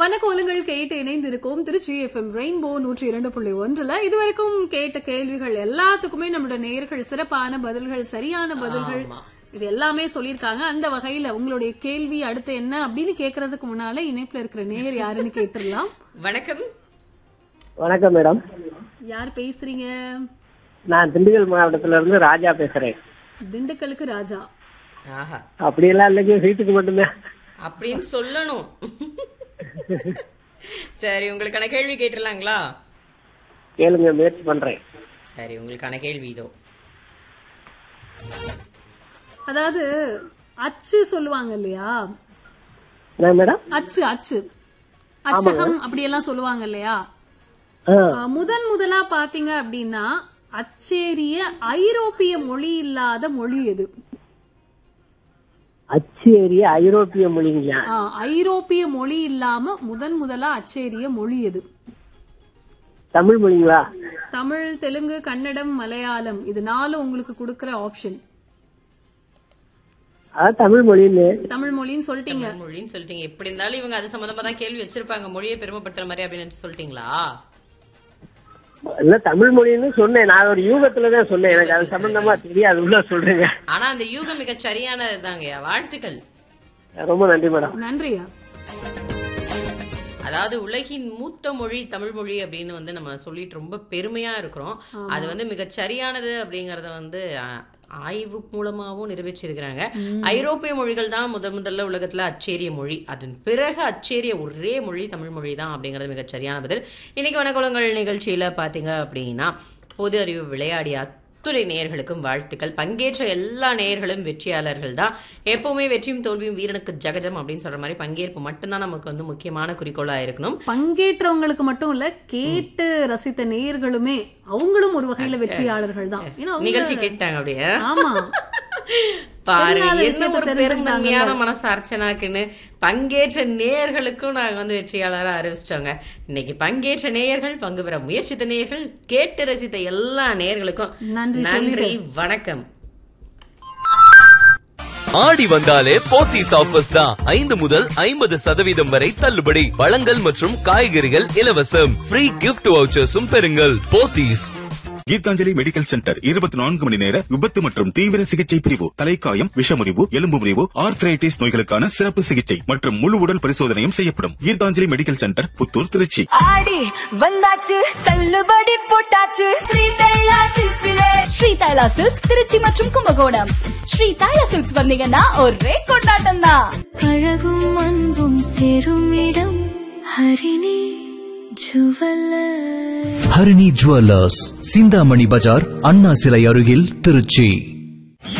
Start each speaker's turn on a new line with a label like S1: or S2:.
S1: வனக்கோலங்கள் கேட்டு இணைந்திருக்கோம் Trichy FM rainbow நூற்றி இரண்டு புள்ளி ஒன்றுல இதுவரைக்கும் கேட்ட கேள்விகள் எல்லாத்துக்குமே நம்மளோட நேயர்கள் சிறப்பான பதில்கள் சரியான பதில்கள் இது எல்லாமே சொல்லியிருக்காங்க அந்த வகையில உங்களுடைய கேள்வி அடுத்து என்ன அப்படின்னு கேக்குறதுக்கு முன்னால இணைப்புல இருக்கிற நேயர் யாருன்னு கேட்டுடலாம்
S2: வணக்கம்
S3: வணக்கம் மேடம்
S1: யார் பேசுறீங்க
S3: நான் திண்டுக்கல் மாவட்டத்துல இருந்து ராஜா பேசுறேன்
S1: திண்டுக்கலுக்கு ராஜா
S2: ஆஹா
S3: அப்படியெல்லாம் இல்லைங்க வீட்டுக்கு மட்டும்தான்
S2: அப்படின்னு சொல்லணும் சரி உங்களுக்கான கேள்வி கேட்டுடலாங்களா
S3: கேளுங்க முயற்சி பண்றேன்
S2: சரி உங்களுக்கான கேள்வி இதோ
S1: அதாவது அச்சு சொல்லுவாங்க இல்லையா
S3: என்ன மேடம்
S1: அச்சு அச்சு அச்சகம் அப்படியெல்லாம் சொல்லுவாங்க இல்லையா
S3: ஆ,
S1: அஹ், முதன் முதலா பாத்தீங்க அப்படின்னா அச்சேரிய ஐரோப்பிய மொழி இல்லாத மொழி எது
S3: அச்சேரிய ஐரோப்பிய மொழிங்களா
S1: அஹ், ஐரோப்பிய மொழி இல்லாம முதன் முதலா அச்சேரிய மொழி எது
S3: தமிழ் மொழிங்களா
S1: தமிழ் தெலுங்கு கன்னடம் மலையாளம் இது நாலும் உங்களுக்கு கொடுக்கிற ஆப்ஷன்
S3: அதான் தமிழ் மொழின்னு
S1: தமிழ் மொழின்னு சொல்லிட்டீங்க
S2: தமிழ் மொழின்னு சொல்லிட்டீங்க எப்படி இருந்தாலும் இவங்க அது சம்பந்தமா தான் கேள்வி வச்சிருப்பாங்க மொழியை பெருமைப்படுத்துற மாதிரி அப்படின்னு நினைச்சு சொல்லிட்டீங்களா
S3: இல்ல தமிழ் மொழின்னு சொன்னேன் நான் ஒரு யூகத்துல தான் சொன்னேன் எனக்கு அது சம்பந்தமா தெரியாது உள்ள சொல்றேங்க
S2: ஆனா அந்த யூகம் மிக சரியானது தாங்கய்யா வாழ்த்துக்கள்
S3: ரொம்ப நன்றி மேடம்
S1: நன்றியா
S2: அதாவது உலகின் மூத்த மொழி தமிழ் மொழி அப்படின்னு வந்து நம்ம சொல்லிட்டு ரொம்ப பெருமையா இருக்கிறோம் அது வந்து மிகச் சரியானது அப்படிங்கறத வந்து அஹ், ஆய்வு மூலமாவும் நிரூபிச்சிருக்கிறாங்க ஐரோப்பிய மொழிகள் தான் முதல் முதல்ல உலகத்துல அச்சேரிய மொழி அதன் பிறகு அச்சேரிய ஒரே மொழி தமிழ் மொழி தான் அப்படிங்கிறது மிகச் சரியான பதில் இன்னைக்கு வனக்குளங்கள் நிகழ்ச்சியில பாத்தீங்க அப்படின்னா பொது அறிவு விளையாடிய அத்துணை நேயர்களுக்கும் வாழ்த்துக்கள் பங்கேற்ற எல்லா நேயர்களும் வெற்றியாளர்கள் தான் எப்பவுமே வெற்றியும் தோல்வியும் வீரனுக்கு ஜகஜம் அப்படின்னு சொல்ற மாதிரி பங்கேற்பு மட்டும்தான் நமக்கு வந்து முக்கியமான குறிக்கோளா இருக்கணும்
S1: பங்கேற்றவங்களுக்கு மட்டும் இல்ல கேட்டு ரசித்த நேயர்களுமே அவங்களும் ஒரு வகையில வெற்றியாளர்கள் தான் ஏன்னா அவங்க-
S2: நிகழ்ச்சி கேட்டாங்க அப்படியே
S1: ஆமா
S2: பாருங்க
S1: தெரியாத
S2: என்ன
S1: விஷயத்தை
S2: ஒரு
S1: தெரிஞ்சுக்கிட்டாங்கல்ல.
S2: பெருந்தன்மையான மனசு அர்ச்சனாக்குன்னு பங்கேற்ற நேயர்களுக்கும் நாங்க வந்து வெற்றியாளரா அறிவிச்சிட்டோங்க இன்னைக்கு பங்கேற்ற நேயர்கள் பங்கு பெற முயற்சித்த நேயர்கள் கேட்டு ரசித்த எல்லா நேயர்களுக்கும்
S1: நன்றி
S2: நன்றி வணக்கம்
S4: ஆடி வந்தாலே போத்தீஸ் ஆஃபர்ஸ் தான் ஐந்து முதல் ஐம்பது சதவீதம் வரை தள்ளுபடி பழங்கள் மற்றும் காய்கறிகள் இலவசம் ஃப்ரீ கிஃப்ட் வவுச்சர்ஸும் பெறுங்கள் போத்தீஸ்
S5: கீதாஞ்சலி மெடிக்கல் சென்டர் இருபத்தி நான்கு மணி நேர விபத்து மற்றும் தீவிர சிகிச்சை பிரிவு தலைக்காயம் விஷமுறிவு எலும்பு முறிவு ஆர்த்ரைட்டிஸ் நோய்களுக்கான சிறப்பு சிகிச்சை மற்றும் முழு உடல் பரிசோதனையும் செய்யப்படும் கீதாஞ்சலி மெடிக்கல் சென்டர் புத்தூர் திருச்சி
S6: ஆடி வந்தாச்சு தள்ளுபடி போட்டாச்சு ஸ்ரீ தைலா சில்க்ஸ்ல ஸ்ரீ தைலா சில்க்ஸ் திருச்சி மற்றும் கும்பகோணம் ஸ்ரீ தைலா சில்க்ஸ் வந்தீங்கன்னா ஒரே கொண்டாட்டம் தான்
S7: அழகும் அன்பும் சேரும் இடம் ஹரிணி ஜுவல்லர்
S8: ஹரிணி ஜுவல்லர்ஸ் சிந்தாமணி பஜார் அண்ணா சிலை அருகில் திருச்சி